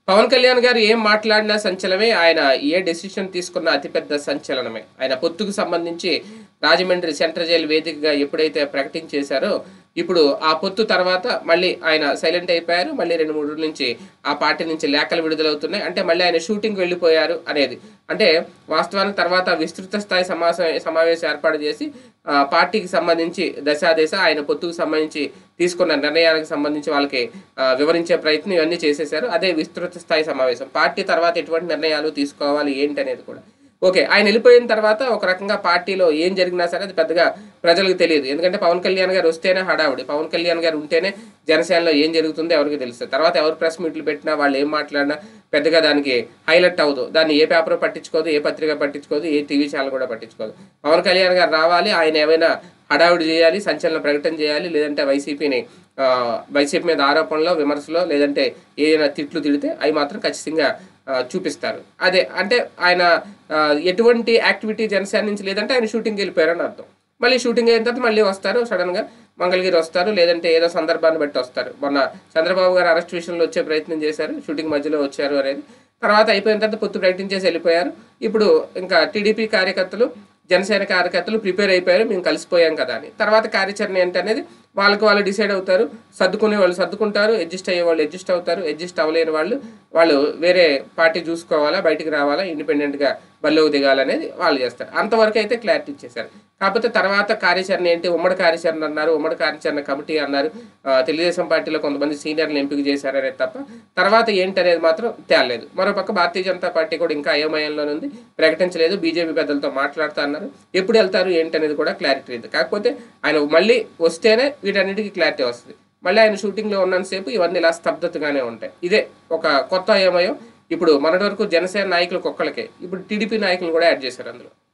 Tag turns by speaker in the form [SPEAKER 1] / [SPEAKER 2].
[SPEAKER 1] పవన్ కళ్యాణ్ గారు ఏం మాట్లాడినా సంచలనమే ఆయన ఏ డెసిషన్ తీసుకున్న అతిపెద్ద సంచలనమే ఆయన పొత్తుకు సంబంధించి రాజమండ్రి సెంట్రల్ జైలు వేదికగా ఎప్పుడైతే ప్రకటించేశారో ఇప్పుడు ఆ పొత్తు తర్వాత మళ్ళీ ఆయన సైలెంట్ అయిపోయారు మళ్ళీ రెండు మూడు రోజుల నుంచి ఆ పార్టీ నుంచి లేఖలు విడుదలవుతున్నాయి అంటే మళ్ళీ ఆయన షూటింగ్ వెళ్ళిపోయారు అనేది అంటే వాస్తవానికి తర్వాత విస్తృత స్థాయి సమావేశం సమావేశం ఏర్పాటు చేసి ఆ, పార్టీకి సంబంధించి దశాదేశ ఆయన పొత్తుకు సంబంధించి తీసుకున్న నిర్ణయాలకు సంబంధించి వాళ్ళకి ఆ, వివరించే ప్రయత్నం ఇవన్నీ చేసేశారు అదే విస్తృత స్థాయి సమావేశం పార్టీ తర్వాత ఎటువంటి నిర్ణయాలు తీసుకోవాలి ఏంటి అనేది కూడా ఓకే ఆయన వెళ్ళిపోయిన తర్వాత ఒక రకంగా పార్టీలో ఏం జరిగినా సరే అది పెద్దగా ప్రజలకు తెలియదు ఎందుకంటే పవన్ కళ్యాణ్ గారు వస్తేనే హడావుడి పవన్ కళ్యాణ్ గారు ఉంటేనే జనసేనలో ఏం జరుగుతుందో ఎవరికి తెలుస్తుంది తర్వాత ఎవరు ప్రెస్ మీట్లు పెట్టినా వాళ్ళు ఏం మాట్లాడినా పెద్దగా దానికి హైలైట్ అవ్వదు దాన్ని ఏ పేపర్ పట్టించుకోదు ఏ పత్రిక పట్టించుకోదు ఏ టీవీ ఛానల్ కూడా పట్టించుకోదు పవన్ కళ్యాణ్ గారు రావాలి ఆయన ఏమైనా హడావుడి చేయాలి సంచలన ప్రకటన చేయాలి లేదంటే వైసీపీని వైసీపీ మీద ఆరోపణలో విమర్శలో లేదంటే ఏదైనా తిట్లు తిడితే అవి మాత్రం ఖచ్చితంగా ఆ, చూపిస్తారు అదే అంటే ఆయన ఆ, ఎటువంటి యాక్టివిటీ జనసేన నుంచి లేదంటే ఆయన షూటింగ్కి వెళ్ళిపోయారని అర్థం మళ్ళీ షూటింగ్ అయిన తర్వాత మళ్ళీ వస్తారు సడన్గా మంగళగిరి వస్తారు లేదంటే ఏదో సందర్భాన్ని బట్టి వస్తారు మొన్న చంద్రబాబు గారు అరెస్ట్ విషయంలో వచ్చే ప్రయత్నం చేశారు షూటింగ్ మధ్యలో వచ్చారు అనేది తర్వాత అయిపోయిన తర్వాత పొత్తు ప్రకటించేసి వెళ్ళిపోయారు ఇప్పుడు ఇంకా టీడీపీ కార్యకర్తలు జనసేన కార్యకర్తలు ప్రిపేర్ అయిపోయారు మేము కలిసిపోయాం కదా అని తర్వాత కార్యాచరణ ఏంటనేది వాళ్ళకి వాళ్ళు డిసైడ్ అవుతారు సర్దుకునే వాళ్ళు సర్దుకుంటారు అడ్జస్ట్ అయ్యే వాళ్ళు అడ్జస్ట్ అవుతారు అడ్జస్ట్ అవ్వలేని వాళ్ళు వాళ్ళు వేరే పార్టీ చూసుకోవాలా బయటికి రావాలా ఇండిపెండెంట్గా బల్లోకి దిగాలనేది వాళ్ళు చేస్తారు అంతవరకు అయితే క్లారిటీ ఇచ్చేశారు కాకపోతే తర్వాత కార్యాచరణ ఏంటి ఉమ్మడి కార్యాచరణ అన్నారు ఉమ్మడి కార్యాచరణ కమిటీ అన్నారు ఆ, తెలుగుదేశం పార్టీలో కొంతమంది సీనియర్లు ఎంపిక చేశారనేది తప్ప తర్వాత ఏంటి అనేది మాత్రం తేలలేదు మరోపక్క భారతీయ జనతా పార్టీ కూడా ఇంకా అయోమయంలోనే ఉంది ప్రకటించలేదు బీజేపీ పెద్దలతో మాట్లాడుతా అన్నారు ఎప్పుడు వెళ్తారు ఏంటి అనేది కూడా క్లారిటీ లేదు కాకపోతే ఆయన మళ్ళీ వస్తేనే వీటన్నిటికీ క్లారిటీ వస్తుంది మళ్ళీ ఆయన షూటింగ్లో ఉన్నంతసేపు ఇవన్నీ ఇలా స్తబ్దతగానే ఉంటాయి ఇదే ఒక కొత్త అయోమయం ఇప్పుడు మొన్నటి వరకు జనసేన నాయకులకు ఒక్కళ్ళకే ఇప్పుడు టీడీపీ నాయకులు కూడా యాడ్ చేశారు అందులో